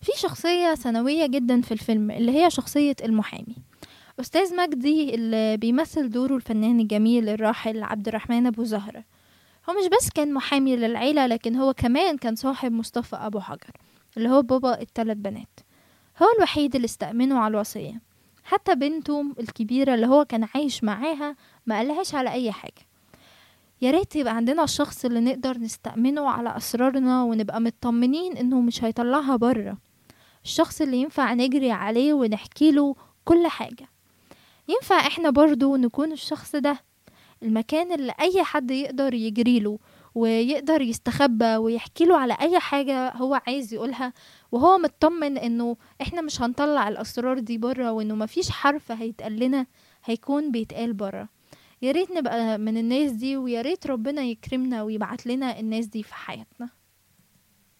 في شخصية ثانوية جدا في الفيلم اللي هي شخصية المحامي أستاذ مجدي اللي بيمثل دوره الفنان الجميل الراحل عبد الرحمن أبو زهرة هو مش بس كان محامي للعيلة لكن هو كمان كان صاحب مصطفى أبو حجر اللي هو بابا التلات بنات هو الوحيد اللي استأمنه على الوصية حتى بنته الكبيرة اللي هو كان عايش معاها ما قالهاش على أي حاجة يا ريت يبقى عندنا الشخص اللي نقدر نستأمنه على أسرارنا ونبقى مطمنين إنه مش هيطلعها بره الشخص اللي ينفع نجري عليه ونحكي له كل حاجة ينفع احنا برضو نكون الشخص ده المكان اللي أي حد يقدر يجريله ويقدر يستخبى ويحكي له على أي حاجة هو عايز يقولها وهو مطمن إنه احنا مش هنطلع الأسرار دي بره وإنه مفيش حرف هيتقال لنا هيكون بيتقال بره يا ريت نبقى من الناس دي ويا ريت ربنا يكرمنا ويبعت لنا الناس دي في حياتنا